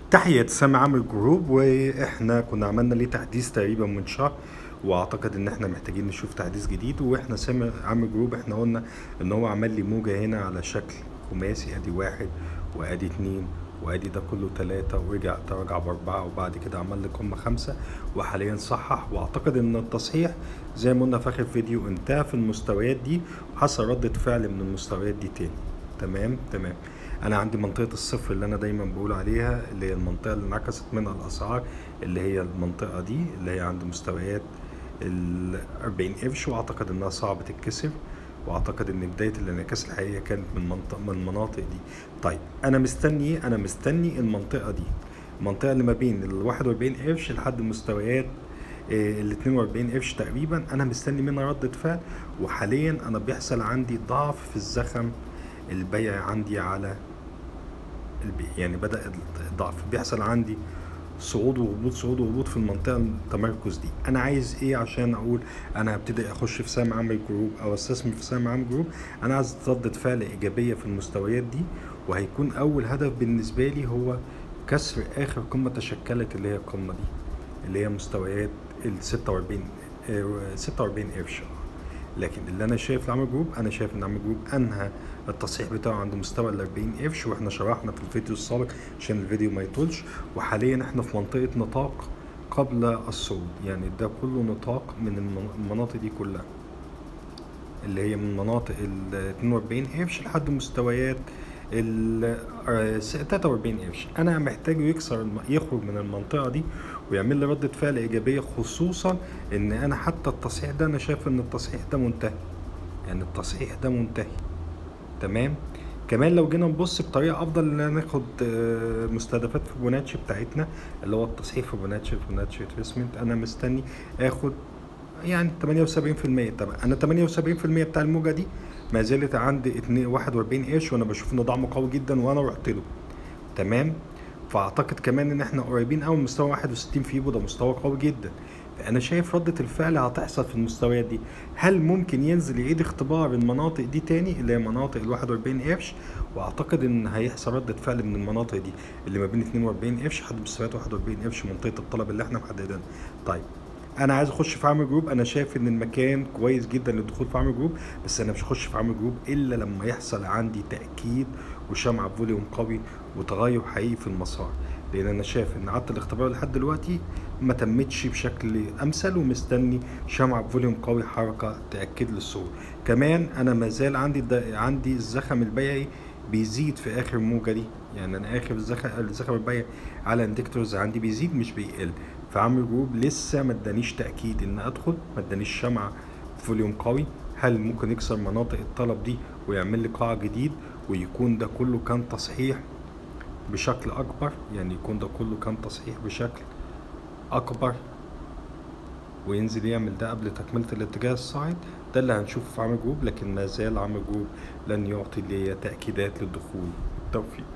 تحية سامي عامل جروب واحنا كنا عملنا ليه تحديث تقريبا من شهر واعتقد ان احنا محتاجين نشوف تحديث جديد واحنا سامي عامل جروب احنا قلنا ان هو عمل لي موجة هنا على شكل خماسي ادي واحد وادي اتنين وادي ده كله تلاتة ورجع تراجع باربعة وبعد كده عمل لي قمة خمسة وحاليا صحح واعتقد ان التصحيح زي ما قلنا في اخر فيديو انتهى في المستويات دي وحصل ردة فعل من المستويات دي تاني تمام تمام انا عندي منطقه الصفر اللي انا دايما بقول عليها اللي هي المنطقه اللي انعكست منها الاسعار اللي هي المنطقه دي اللي هي عند مستويات ال 40 قرش واعتقد انها صعب تتكسر واعتقد ان بدايه الانعكاس الحقيقيه كانت من منطقه من المناطق دي طيب انا مستني ايه انا مستني المنطقه دي المنطقه اللي ما بين ال 41 قرش لحد مستويات ال 42 قرش تقريبا انا مستني منها ردة فعل وحاليا انا بيحصل عندي ضعف في الزخم البيع عندي على البيع يعني بدأ الضعف بيحصل عندي صعود وهبوط صعود وهبوط في المنطقة التمركز دي أنا عايز إيه عشان أقول أنا هبتدي أخش في سهم عامل جروب أو أستثمر في سهم عامل جروب أنا عايز ردة فعل إيجابية في المستويات دي وهيكون أول هدف بالنسبة لي هو كسر آخر قمة تشكلت اللي هي القمة دي اللي هي مستويات ال 46 46 قرش لكن اللي انا شايف لعمل جروب انا شايف ان عمل جروب انهى التصحيح بتاعه عند مستوى ال 40 قرش واحنا شرحنا في الفيديو السابق عشان الفيديو ما يطولش وحاليا احنا في منطقه نطاق قبل الصعود يعني ده كله نطاق من المناطق دي كلها اللي هي من مناطق ال 42 قرش لحد مستويات ال 43 قرش انا محتاجه يكسر يخرج من المنطقه دي ويعمل لي ردة فعل إيجابية خصوصا إن أنا حتى التصحيح ده أنا شايف إن التصحيح ده منتهي يعني التصحيح ده منتهي تمام كمان لو جينا نبص بطريقة أفضل إن ناخد مستهدفات فيبوناتشي بتاعتنا اللي هو التصحيح فيبوناتشي فيبوناتشي تريسمنت أنا مستني آخد يعني 78% طب أنا 78% بتاع الموجة دي ما زالت عندي 41 قرش وأنا بشوف إنه دعم قوي جدا وأنا رحت له تمام فاعتقد كمان ان احنا قريبين قوي من مستوى 61 فيبو ده مستوى قوي جدا فانا شايف ردة الفعل هتحصل في المستويات دي هل ممكن ينزل يعيد اختبار المناطق دي تاني اللي هي مناطق ال 41 قرش واعتقد ان هيحصل ردة فعل من المناطق دي اللي ما بين 42 قرش لحد مستويات 41 قرش منطقة الطلب اللي احنا محددينها طيب انا عايز اخش في عامل جروب انا شايف ان المكان كويس جدا للدخول في عامل جروب بس انا مش هخش في عامل جروب الا لما يحصل عندي تاكيد وشمع فوليوم قوي وتغير حقيقي في المسار لان انا شايف ان عدت الاختبار لحد دلوقتي ما تمتش بشكل امثل ومستني شمع فوليوم قوي حركه تاكد لي الصعود كمان انا ما زال عندي عندي الزخم البيعي بيزيد في اخر موجه دي يعني انا اخر الزخم الزخم البيعي على اندكتورز عندي بيزيد مش بيقل فعامل جروب لسه ما ادانيش تاكيد ان ادخل ما ادانيش شمع فوليوم قوي هل ممكن يكسر مناطق الطلب دي ويعمل لي قاع جديد ويكون ده كله كان تصحيح بشكل اكبر يعني يكون ده كله كان تصحيح بشكل اكبر وينزل يعمل ده قبل تكملة الاتجاه الصاعد ده اللي هنشوفه في عامل جروب لكن ما زال عامل جروب لن يعطي لي تأكيدات للدخول بالتوفيق